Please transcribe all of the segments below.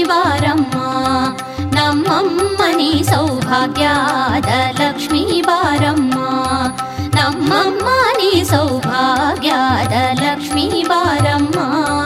ಬಾರಮ್ಮ ನಮ್ಮಮ್ಮ ನೀ ಸೌಭಾಗ್ಯದ ಲಕ್ಷ್ಮೀ ಬಾರಮ್ಮ ನಮ್ಮಮ್ಮ ನೀ ಸೌಭಾಗ್ಯದ ಲಕ್ಷ್ಮೀ ಬಾರಮ್ಮ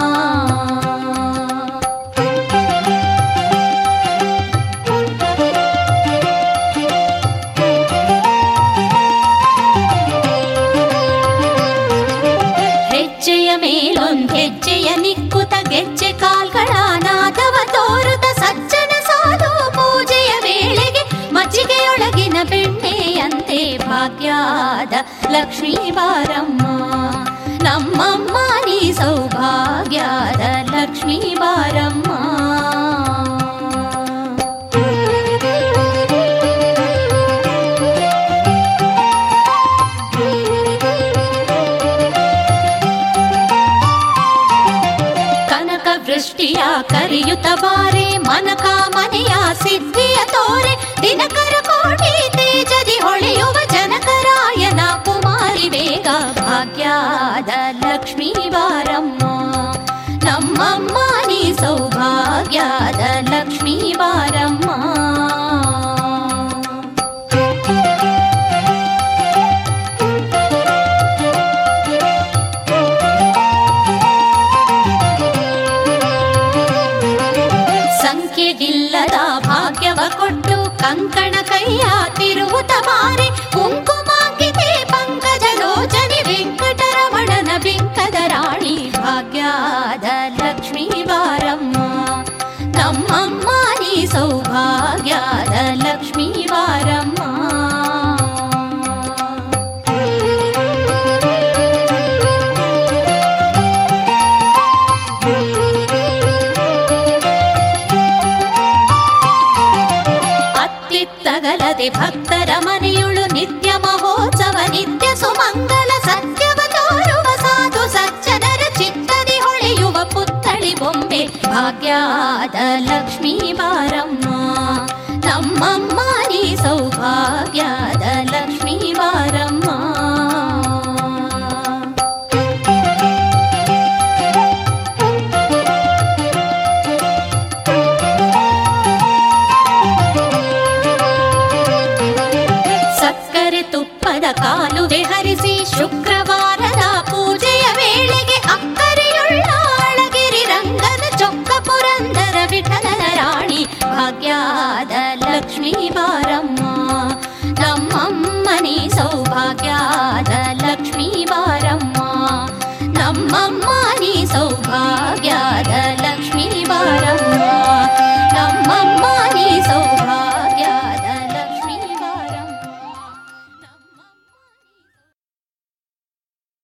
ಹೆಜ್ಜೆಯ ಮೇಲೊಂದ್ ಹೆಜ್ಜೆಯ ನಿಕ್ಕುತ ಗೆಜ್ಜೆ ಕಾಲ್ಗಳ ನಾದವ ತೋರುತ ಸಜ್ಜನ ಸಾಧು ಪೂಜೆಯ ವೇಳೆಗೆ ಮಜ್ಜಿಗೆಯೊಳಗಿನ ಬೆಣ್ಣೆಯಂತೆ ಭಾಗ್ಯದ ಲಕ್ಷ್ಮೀ ಬಾರಮ್ಮ ನಮ್ಮಮ್ಮ ನೀ ಸೌಭಾಗ್ಯದ ಲಕ್ಷ್ಮೀ ಬಾರಮ್ಮ ಕನಕ ವೃಷ್ಟಿಯ ಕರಿಯುತ ಬಾರೆ ಮನಕ ಮನೆಯ ಸಿದ್ಧಿಯ ತೋರೆ ದಿನಕರ ಕೋಟಿ ತೇಜದಿ ಹೊಳೆಯುವ ಜನಕರಾಯನ ಕುಮಾರಿ ಬೇಗ ಭಾಗ್ಯದ ಲಕ್ಷ್ಮೀ ಬಾರಮ್ಮ ನಮ್ಮಮ್ಮ ನೀ ಸೌಭಾಗ್ಯದ ಲಕ್ಷ್ಮೀ ಬಾರಮ್ಮ ಸಂಖ್ಯೆಗಿಲ್ಲದ ಭಾಗ್ಯವ ಕೊಟ್ಟು ಕಂಕಣ ಕೈಯ ತಿರುವುತ ಮಾರಿ ಕುಂಕುಮಾಂಕಿತೆ ಪಂಕಜ ಲೋಚನಿ ವೆಂಕಟರಮಣನ ಬಿಂಕದ ರಾಣಿ ಭಾಗ್ಯದ ಲಕ್ಷ್ಮೀ ಬಾರಮ್ಮ ನಮ್ಮಮ್ಮ ನೀ ಸೌಭಾಗ್ಯದ ಲಕ್ಷ್ಮೀ ಬಾರಮ್ಮ ಅತ್ತಿತ್ತಗಲದೆ ಭಕ್ತರ ಮನೆಯುಳು ನಿತ್ಯ ಮಹೋತ್ಸವ ನಿತ್ಯ ಸುಮಂಗಲ ಸತ್ಯವ ತೋರುವ ಸಾಧು ಸಜ್ಜನರ ಚಿತ್ತದಿ ಹೊಳೆಯುವ ಪುತ್ಥಳಿ ಬೊಂಬೆ ಭಾಗ್ಯದ ಲಕ್ಷ್ಮೀ ಬಾರಮ್ಮ ನಮ್ಮಮ್ಮ ನೀ ಸೌಭಾಗ್ಯದ ಲಕ್ಷ್ಮೀ ಬಾರಮ್ಮ ಸಕ್ಕರೆ ತುಪ್ಪದ ಕಾಲುವೆ ಹರಿಸಿ ಶುಕ್ರವಾರದ ಪೂಜೆಯ ವೇಳೆಗೆ ಅಕ್ಕರೆಯುಳ್ಳ ಅಳಗಿರಿ ರಂಗದ ಚೊಕ್ಕ ಪುರಂದರ ವಿಠಲನ ರಾಣಿ ಭಾಗ್ಯದ ಲಕ್ಷ್ಮೀ ಬಾರಮ್ಮ